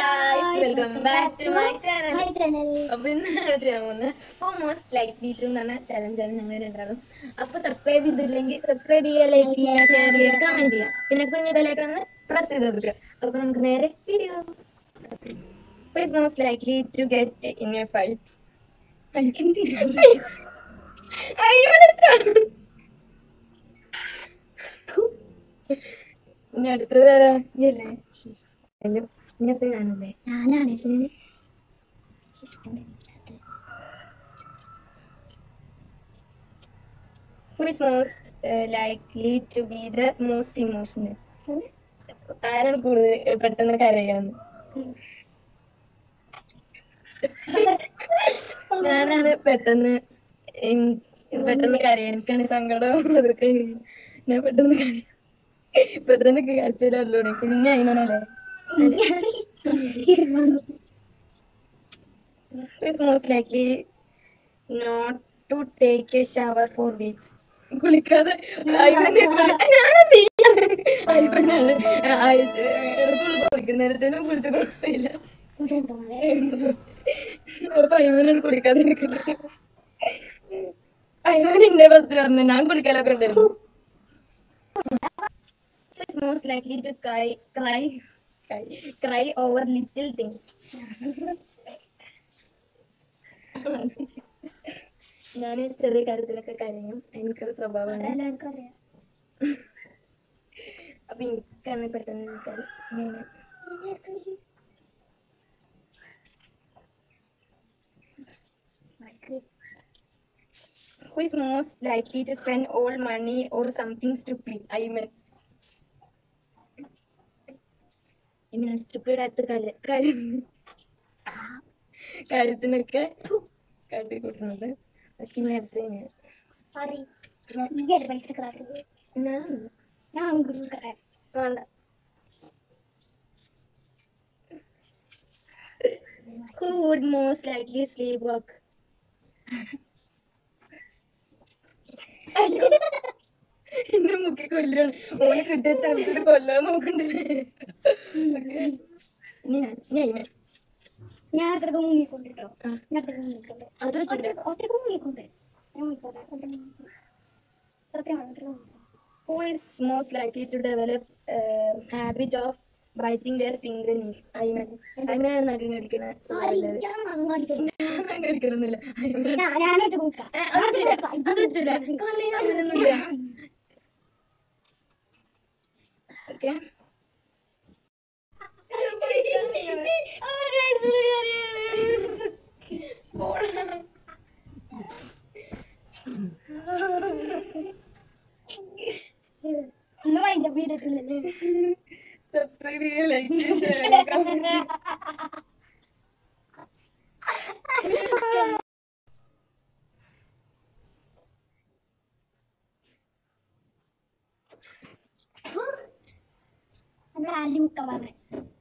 Guys welcome back to my channel my channel അപ്പൊ ഇന്നാണ് ചെയ്യാൻ പോകുന്നത് മോസ്റ്റ് ലൈക്ലി ടു എന്ന് പറഞ്ഞ ചലഞ്ചാണ് ഞങ്ങൾ രണ്ടാളും അപ്പൊ സബ്സ്ക്രൈബ് ചെയ്തില്ലെങ്കിൽ സബ്സ്ക്രൈബ് ചെയ്യുക ലൈക്ക് ചെയ്യുക ഷെയർ ചെയ്യുക കമന്റ് ചെയ്യുക പിന്നെ കുഞ്ഞു ബെലൈക്കൺ പ്രസ് ചെയ്ത് കൊടുക്കുക അപ്പൊ നമുക്ക് നേരെ video is most likely to get in a fight ഇനി അടുത്തത് ആരാ? നീയല്ലേ? അയ്യോ, ഇനി അടുത്തത് ഞാനല്ലേ ഞാനാണ് Who is most uh, likely to be the most emotional? ആരാണ് കൂടുതൽ പെട്ടെന്ന് കരയാന്ന് ഞാനാണ് പെട്ടെന്ന് എൻ- പെട്ടെന്ന് കരയാൻ എനിക്കാണ് സങ്കടം അതൊക്കെ ഞാൻ പെട്ടെന്ന് കരയാം ഇപ്പൊ തന്നെ കരച്ചിലല്ലോ കുഞ്ഞ അതിനാണല്ലേ is most likely not to take a shower for weeks. കുളിക്കാതെ അയ്യവനെ കുളി- ഞാനല്ല ഈയാണ്. അയ്യവനാണ്. ആ, ഇത് ഇടയ്ക്ക് കുളിക്കുന്നേരത്തിനും കുളിച്ചു കൊടുക്കില്ല അപ്പൊ അയ്യവനാണ് കുളിക്കാതെ ഇരിക്കുന്നത് അയ്യവൻ എന്നെ ബസ് പറഞ്ഞു ഞാൻ കുളിക്കാനൊക്കെ ഉണ്ടായിരുന്നു It's most likely to cry, cry, cry, cry over little things. ഞാൻ ചെറിയ കാര്യത്തിലൊക്കെ കരയും എനിക്കൊരു സ്വഭാവമാണ് എല്ലാവർക്കും അറിയാം അപ്പൊ എനിക്കാണ് പെട്ടെന്ന് എനിക്കത് ഇങ്ങനെ Who is most likely to spend all money or something stupid? I mean, ഇങ്ങനെ സ്റ്റുപ്പിഡ് ആയിട്ട് കല- കാര്യം കാര്യത്തിനൊക്കെ കാട്ടി കൂട്ടുന്നത് അതൊക്കെ ഇങ്ങനെ എടുത്ത് ഞാൻ പറയും ഈ ഒരു പൈസ ക്ലാസ് ഞാൻ ഞാൻ കൊടുക്കട്ടെ വേണ്ട Who would most likely sleepwalk? അയ്യോ എന്നെ മുക്കി കൊല്ലാണ് ഓനെ കിട്ടിയ സ്ഥലത്തിൽ കൊല്ലാൻ നോക്കണ്ടേ ഇനി ഞാൻ ഇനി അയിമേ ഞാൻ അത്രക്ക് മുങ്ങിക്കൊണ്ടിട്ടോ ആ. ഞാൻ അത്രക്ക് മുങ്ങിക്കൊണ്ട് അത് വെച്ചില്ല ഒറ്റക്ക് മുങ്ങിക്കൊണ്ട് ഞാൻ മുങ്ങിക്കോട്ടെ ഒറ്റക്ക് മുങ്ങിക്കോട്ടെ. സത്യമാണ് ഒറ്റക്ക് മുങ്ങിക്കോട്ടെ. Who is most likely to develop uh, habit of biting their fingernails? അയിമേ അയിമേ നഖം കടിക്കണ ആരെയും സ്വഭാവമില്ലാതെ ഞാൻ അങ്ങോട്ട് ഞാൻ കടിക്കണമെന്നില്ല അയിമേ ഞാൻ ഞാനൊറ്റ മുക്കാം ഏ, അത് പറ്റില്ല. അത് പറ്റില്ല. കളി അങ്ങനെയൊന്നുമില്ല. Okay. പോടാ. ഇന്ന് വൈകിട്ട് വീടെത്തില്ലല്ലേ Subscribe ചെയ്യുക, like ചെയ്യുക, share ചെയ്യുക, comment ചെയ്യുക. നമ്മൾ ആരും മുക്കാൻ പറഞ്ഞേ